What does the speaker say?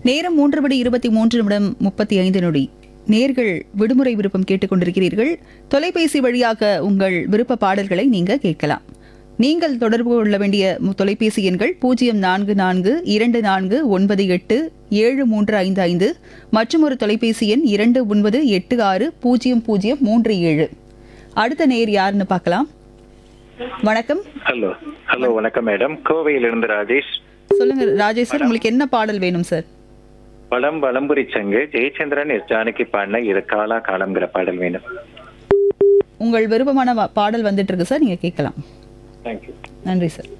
நேரம் மூன்று மணி இருபத்தி மூன்று நிமிடம் முப்பத்தி ஐந்து நொடி நேர்கள் விடுமுறை விருப்பம் கேட்டுக்கொண்டிருக்கிறீர்கள் தொலைபேசி வழியாக உங்கள் விருப்ப பாடல்களை நீங்க கேட்கலாம் நீங்கள் தொடர்பு கொள்ள வேண்டிய மு- தொலைபேசி எண்கள் பூஜ்ஜியம் நான்கு நான்கு இரண்டு நான்கு ஒன்பது எட்டு ஏழு மூன்று ஐந்து ஐந்து மற்றும் ஒரு தொலைபேசி எண் இரண்டு ஒன்பது எட்டு ஆறு பூஜ்ஜியம் பூஜ்ஜியம் மூன்று ஏழு அடுத்த நேர் யாருன்னு பார்க்கலாம் வணக்கம் ஹலோ ஹலோ வணக்கம் மேடம் கோவையிலிருந்து ராஜேஷ் சொல்லுங்க ராஜேஷ் சார் உங்களுக்கு என்ன பாடல் வேணும் சார் படம் வலம்புரி சங்கு ஜெயச்சந்திரன் எஸ் ஜானகி பாடின இது காலா காலம்ங்கிற பாடல் வேணும் உங்கள் விருப்பமான வா- பாடல் வந்துட்டு இருக்கு சார் நீங்க கேட்கலாம் தேங்க்யூ நன்றி சார்